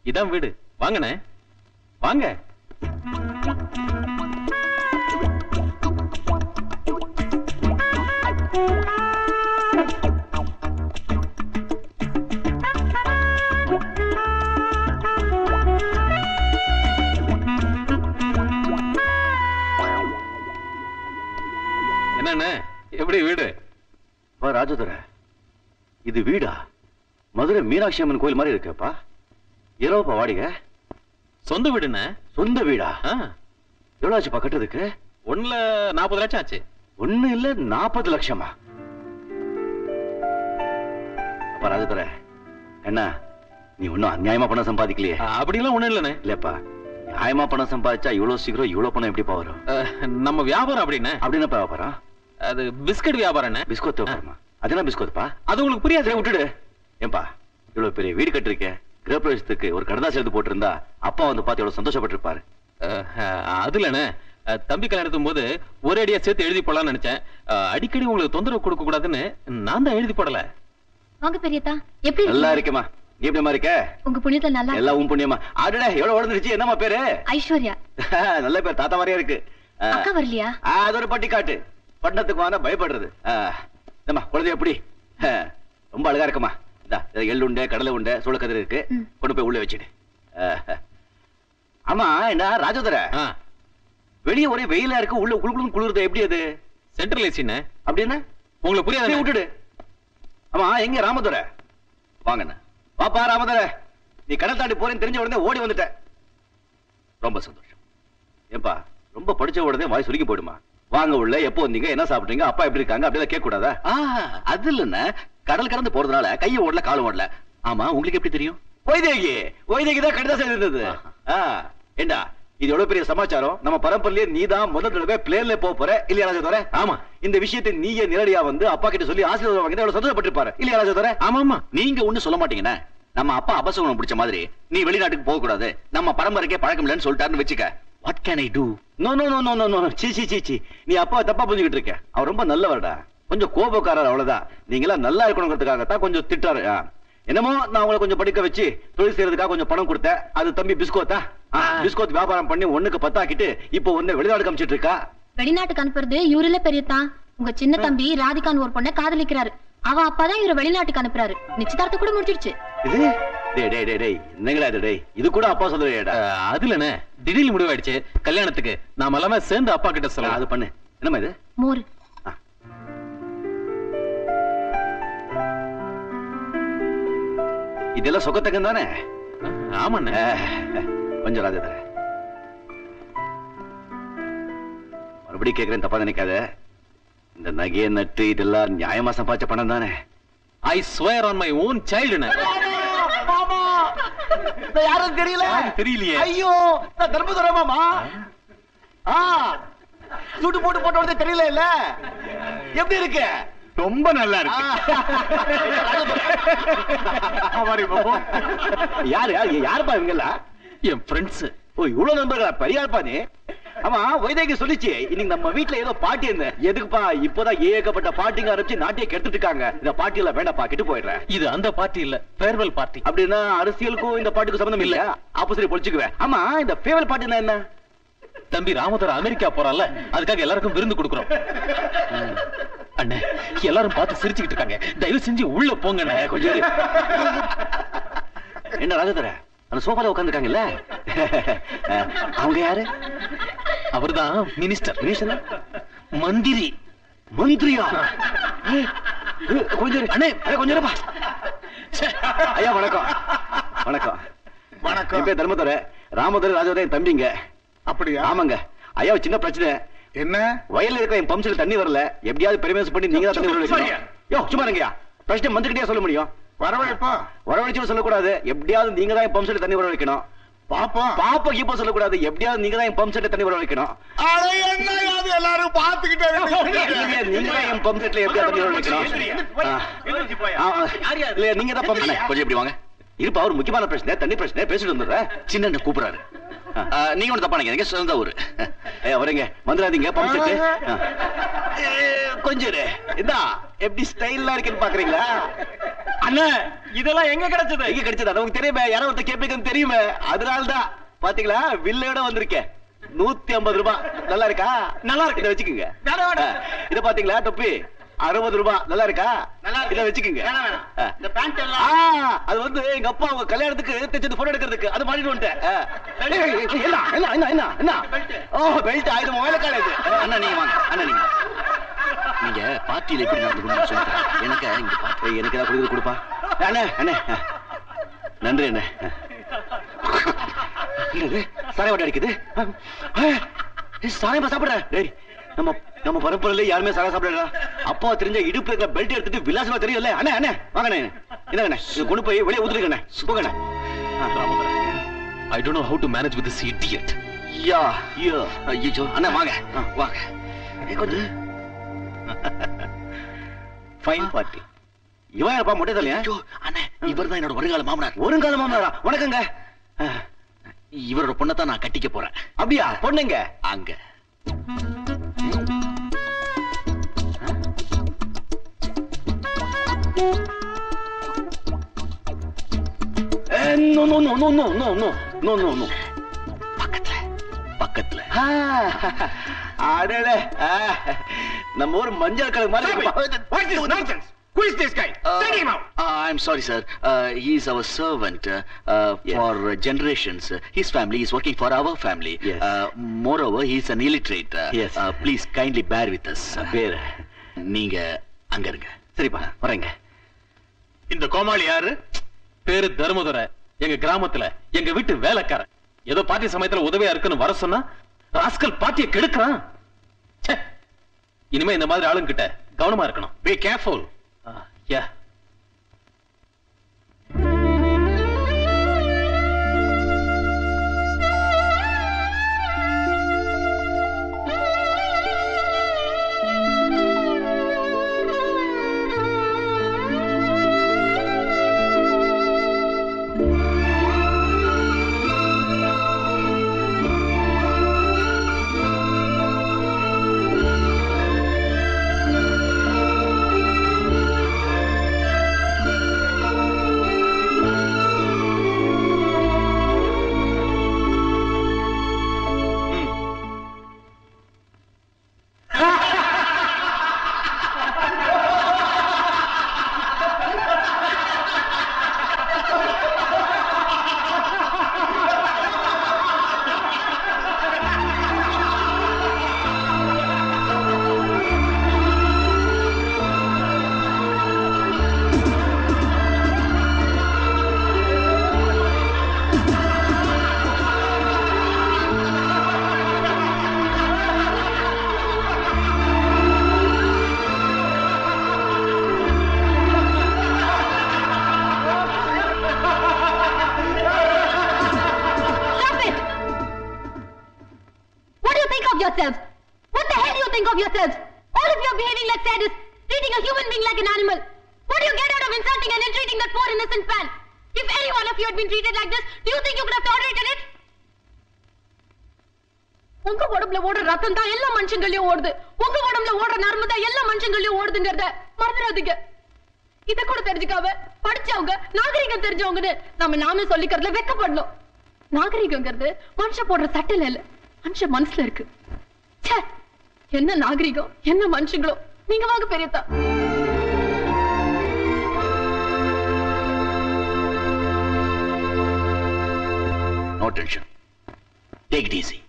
இதான் வீடு வாங்கண்ணே வாங்க என்னண்ணே எப்படி வீடு பா ராஜதுரை இது வீடா மதுரை மீனாட்சி அம்மன் கோயில் மாதிரி இருக்குப்பா இரவுப்பா வாடிங்க சொந்த வீடுண்ணே சொந்த வீடா ஆ, எவ்வளவு ஆச்சுப்பா கட்டுறதுக்கு ஒண்ணுல நாற்பது லட்சம் ஆச்சு ஒண்ணு இல்ல நாற்பது லட்சமா அப்பா ராஜதுரை என்ன நீ ஒன்னும் அநியாயமா பணம் சம்பாதிக்கலையே ஆ, அப்படிலாம் ஒண்ணும் இல்லண்ணே இல்லப்பா நியாயமா பணம் சம்பாதிச்சா இவ்வளவு சீக்கிரம் இவ்வளவு பணம் எப்படிப்பா வரும் அஹ், நம்ம வியாபாரம் அப்படிண்ணே அப்படின்னு வியாபாரம் அது பிஸ்கட் வியாபாரம்ண்ணே பிஸ்கோத் வியாபாரமா அது என்ன பிஸ்கோத்ப்பா அது உங்களுக்கு புரியாது சரி விட்டுடு ஏன்பா இவ்வளவு பெரிய வீடு கட்டிருக்கேன் கிரகப்பிரவேசத்துக்கு ஒரு கடதாசி எழுதி போட்டிருந்தா அப்பா வந்து பார்த்து எவ்வளவு சந்தோஷப்பட்டிருப்பாரு அஹ், அது இல்லண்ணே அஹ், தம்பி கல்யாணத்தும் போது ஒரே அடியா சேர்த்து எழுதி போடலாம்னு நினைச்சேன் அஹ், அடிக்கடி உங்களுக்கு தொந்தரவு கொடுக்க கூடாதுன்னு நான் தான் எழுதி போடல வாங்க பெரியத்தா எப்படி நல்லா இருக்கீங்க? இருக்கேம்மா நீ எப்படிமா இருக்க உங்க புண்ணியத்துல நல்லா எல்லாம் உன் புண்ணியமா அடடே எவ்வளவு வளர்ந்துருச்சு என்னம்மா பேரு ஐஸ்வர்யா நல்ல பேர் தாத்தா மாதிரியா இருக்கு ஆ. அக்கா வரலையா ஆ, அது ஒரு பட்டி காட்டு பட்டணத்துக்கு வாங்க பயப்படுறது ஆ. என்னம்மா குழந்தை எப்படி ஆ, ரொம்ப அழகா இருக்குமா இந்தா இதுல எள்ளு உண்டை கடலை உண்டை சூளக்கதிர் இருக்கு ம். கொண்டு போய் உள்ள வச்சிடு ஆ. ஆமா என்ன ராஜோதர ஆ, வெளிய ஒரே வெயிலா இருக்கு உள்ள குளுகுளுன்னு குளிருது எப்படி அது சென்ட்ரல் ஏசிண்ணே அப்படின்னா உங்களுக்கு சரி, புரியாது விட்டுடு ஆமா எங்க ராமதுரை வாங்கண்ணா வாப்பா ராமதுரை நீ கடல் தாண்டி போறேன்னு தெரிஞ்ச உடனே ஓடி வந்துட்ட ரொம்ப சந்தோஷம் ஏன்பா ரொம்ப படிச்ச உடனே வாய் சுருக்கி போயிடுமா வாங்க உள்ள எப்போ வந்தீங்க என்ன சாப்பிட்டீங்க அப்பா எப்படி இருக்காங்க அப்படிலாம் கேட்க கூடாதா அது இல்லைன்னா கடல் கடந்து போறதுனால கையை ஓடல காலும் ஓடல ஆமா உங்களுக்கு எப்படி தெரியும் வைதேகி வைதேகி தான் கடிதம் செய்திருந்தது ஆ, ஏண்டா இது எவ்வளவு பெரிய சமாச்சாரம் நம்ம பரம்பரையிலேயே நீ தான் முதல் தடவை பிளேன்ல போக போற இல்லையா ராஜதோர ஆமா. இந்த விஷயத்தை நீயே நேரடியா வந்து அப்பா கிட்ட சொல்லி ஆசீர்வாதம் வாங்கி எவ்வளவு சந்தோஷப்பட்டிருப்பாரு இல்லையா ராஜதோர ஆமா ஆமா நீங்க ஒண்ணு சொல்ல மாட்டீங்கண்ணே நம்ம அப்பா அபசகுணம் பிடிச்ச மாதிரி நீ வெளிநாட்டுக்கு போக கூடாது நம்ம பரம்பரைக்கே பழக்கம் இல்லைன்னு சொல்லிட்டாருன்னு வச்சுக்க what can I do no no no no no no சீ சீ சீ சீ நீ அப்பா தப்பா புரிஞ்சுக்கிட்டு இருக்க அவர் ரொம்ப நல்லவர்டா கொஞ்சம் கோபக்காரர் அவ்வளவுதான் நீங்களா நல்லா இருக்கணுங்கிறதுக்காகத்தான் கொஞ்சம் திட்டாரு ஆ. என்னமோ நான் உங்களை கொஞ்சம் படிக்க வச்சு தொழில் செய்யறதுக்காக கொஞ்சம் பணம் கொடுத்தேன் அது தம்பி பிஸ்கோத்தா ஆ, பிஸ்கோத் வியாபாரம் பண்ணி ஒண்ணுக்கு பத்தாக்கிட்டு இப்போ ஒண்ணு வெளிநாடு காமிச்சிட்டு இருக்கா வெளிநாட்டுக்கு அனுப்புறது இவருல பெரியத்தா உங்க சின்ன தம்பி ராதிகான்னு ஒரு பொண்ணை காதலிக்கிறாரு அவ அப்பாதான் இவரை வெளிநாட்டுக்கு அனுப்புறாரு நிச்சயதார்த்தம் கூட முடிச்சிடுச்சு இது டேய் டேய் டேய் டேய் என்னங்களா இது டேய் இது கூட அப்பா சொல்லுவேடா அஹ், அது இல்லண்ணே திடீர்னு முடிவாயிடுச்சு கல்யாணத்துக்கு நாம எல்லாமே சேர்ந்து அப்பா கிட்ட சொல்லலாம் அது பண்ணு என்னம்மா இது மோரு இதெல்லாம் சொக்கத்தக்கம் தானே ஆமாண்ணே கொஞ்சம் ராஜதர மறுபடியும் கேக்குறேன் தப்பா நினைக்காத இந்த நகையை நட்டு இதெல்லாம் நியாயமா சம்பாதிச்ச பணம் தானே I swear on my own சைல்டுண்ணே யாரும் தெரியல தெரியலையே ஐயோ நான் தர்மதுரை மாமா ஆ சூட்டு போட்டு போட்ட உடனே தெரியல இல்ல எப்படி இருக்கு ரொம்ப நல்லா யாரு யாரு யாருப்பா இவங்களா என் ஃப்ரெண்ட்ஸ் ஓ இவ்வளவு நண்பர்களா பெரிய ஆள்பா நீ ஆமா வைதேகி சொல்லிச்சு இன்னைக்கு நம்ம வீட்ல ஏதோ பாட்டி இருந்த எதுக்குப்பா இப்போதான் ஏகப்பட்ட பாட்டிங்க ஆரம்பிச்சு நாட்டையே கெடுத்துட்டு இருக்காங்க இந்த பாட்டி எல்லாம் வேண்டாப்பா கெட்டு போயிடுறேன் இது அந்த பார்ட்டி இல்ல ஃபேர்வெல் பார்ட்டி அப்படின்னா அரசியலுக்கும் இந்த பாட்டுக்கும் சம்பந்தம் இல்ல ஆப்போசிட் பொழிச்சுக்குவேன் ஆமா இந்த ஃபேவல் பாட்டுனா என்ன தம்பி ராமதர் அமெரிக்கா போறான்ல அதுக்காக எல்லாருக்கும் விருந்து கொடுக்குறோம் அண்ணே எல்லாரும் பார்த்து சிரிச்சுக்கிட்டு இருக்காங்க தயவு செஞ்சு உள்ள போங்க கொஞ்சம் இரு. என்ன ராஜதர அந்த சோஃபால உட்காந்துருக்காங்கல்ல அவங்க யாரு அவர்தான் மினிஸ்டர் மினிஸ்டர் மந்திரி மந்திரியா ஏய், ஏய், கொஞ்சம் இரு. அண்ணே அண்ணே, கொஞ்சம் இருப்பா ஐயா வணக்கம் வணக்கம் வணக்கம். என் பேர் தர்மதுரை ராமதுரை ராஜதுரை என் தம்பிங்க அப்படியா ஆமாங்க ஐயா ஒரு சின்ன பிரச்சனை என்ன வயல்ல இருக்க என் பம்ப்ஸ்ல தண்ணி வரல எப்படியாவது பெருமேசு பண்ணி நீங்க தான் தண்ணி வர சரியா. வைக்கணும் யோ சும்மா இருங்கய்யா பிரச்சனை மந்துக்கிட்டே சொல்ல முடியும் வரவழைப்பா வரவழைச்சு சொல்லக்கூடாது எப்படியாவது நீங்க தான் என் பம்ப் செட் தண்ணி வர வைக்கணும் பாப்போம் பாப்பா கீப்பா சொல்லக்கூடாது எப்படியாவது நீங்க தான் என் பம்ப் செட் தண்ணி வர வைக்கணும் அட என்ன அது எல்லாரும் பாத்துக்கிட்டே இல்லையா, நீங்க தான் என் பம்ப் செட்ல எப்படியாவது தண்ணி வர வைக்கணும் ஆ. ஆ, இல்லையா, நீங்க தான் பம்ப் கொஞ்சம் இப்படி வாங்க இருப்பா ஒரு முக்கியமான பிரச்சனை தண்ணி பிரச்சனை பேசிட்டு வந்துடுறேன் சின்ன கூப்பிடுறாரு ஆ, நீங்க ஒண்ணு தப்பா நினைக்காதீங்க சொந்த ஊரு ஏய் வரீங்க வந்துடாதீங்க பம்ப் செட் கொஞ்சம் இரு. இந்தா எப்படி ஸ்டைலா இருக்குன்னு பாக்குறீங்களா அண்ணே இதெல்லாம் எங்க கிடைச்சது எங்க கிடைச்சது அது உங்களுக்கு தெரியுமே யாரோ ஒருத்தர் கேட்பீங்கன்னு தெரியுமே அதனால்தான் பாத்தீங்களா வில்லையோட வந்திருக்கேன் நூத்தி ஐம்பது ரூபாய் நல்லா இருக்கா நல்லா இருக்கு. இதை வச்சுக்கோங்க வேணாம், வேணாம். ஆ, இத பாத்தீங்களா தொப்பி அறுபது ரூபாய் நல்லா இருக்கா நல்லா இருக்கு. இத வச்சுக்கோங்க வேணாம், வேணாம். ஆ. இந்த பேண்ட் எல்லாம் ஆ, அது வந்து எங்க அப்பா அவங்க கல்யாணத்துக்கு தைச்சது போட்டோ எடுக்கிறதுக்கு அது மாட்டிட்டு வந்துட்டேன் ஆ. ஏய், ஏய், ஏய், என்ன என்ன என்ன என்ன என்ன பெல்ட். ஓ பெல்ட் இது மொபைல் கால இது அண்ணா நீங்க வாங்க அண்ணா நீங்க நீங்க பார்ட்டியில எப்படி நடந்துக்கணும்னு சொல்லிட்டேன் எனக்கு இங்க பார்ட்டி எனக்கு ஏதாவது கொடுக்குறது கொடுப்பா அண்ணே அண்ணே நன்றி அண்ணே என்னது சாரை வாட்டை அடிக்குது சாயமா சாப்பிடுற டேய் நம்ம நம்ம பரம்பரையில யாருமே சாரா சாப்பிடல அப்பா தெரிஞ்ச இடுப்புல இருக்கிற பெல்ட் எடுத்துட்டு விலாசமா தெரியும்ல அண்ணே அண்ணே வாங்க அண்ணே என்னங்கண்ணே இது கொண்டு போய் வெளியே ஊத்துருக்கண்ணே போங்கண்ணே I don't know how to manage with this idiot yeah yeah ஐயோ அண்ணா வாங்க ஆ, வாங்க ஏய், கொஞ்சம் ஃபைன் பார்ட்டி இவன் யாரப்பா மொட்டை தலையா அண்ணே இவர் தான் என்னோட வருங்கால மாமனார் வருங்கால மாமனாரா வணக்கங்க ஆ, இவரோட பொண்ணை தான் நான் கட்டிக்க போறேன் அப்படியா பொண்ணுங்க அங்க no no no no no no no no no no பக்கத்துல பக்கத்துல அடடே ஆ, நம்ம ஊர் மஞ்சள் கலர் மாதிரி இருக்குப்பா. What is nonsense? Who is this guy? Send him out. I'm sorry sir he is our servant Yes. For generations his family is working for our family Yes. Moreover he is an illiterate Yes. Please kindly bear with us பேரு நீங்க அங்க இருங்க சரிப்பா வரேங்க இந்த கோமாளி யாரு பேரு தர்மதுரை எங்க கிராமத்துல எங்க வீட்டு வேலைக்காரன் ஏதோ பார்ட்டி சமயத்துல உதவியா இருக்குன்னு வர சொன்னா ராஸ்கல் பார்ட்டியை கெடுக்கிறான் ச்சே. இனிமே இந்த மாதிரி ஆளுங்க கிட்ட கவனமா இருக்கணும் be careful yeah Stop it! What do you think of yourselves? What the hell do you think of yourselves? All of you are behaving like sadists, treating a human being like an animal. What do you get out of insulting and entreating that poor innocent man? If any one of you had been treated like this, do you think you could have tolerated it? உங்க உடம்புல ஓடுற ரத்தம் தான் எல்லா மனுஷங்களையும் ஓடுது உங்க உடம்புல ஓடுற நரம்பு தான் எல்லா மனுஷங்களையும் ஓடுதுங்கிறத மறந்துடாதீங்க இத கூட தெரிஞ்சுக்காம படிச்சவங்க நாகரிகம் தெரிஞ்சவங்கன்னு நம்ம நாமே சொல்லிக்கிறதுல வெக்கப்படணும் நாகரிகங்கிறது மனுஷ போடுற சட்டையில இல்ல மனுஷ மனசுல இருக்கு ச்சே, என்ன நாகரிகம் என்ன மனுஷங்களோ நீங்க வாங்க பெரியதா no tension take it easy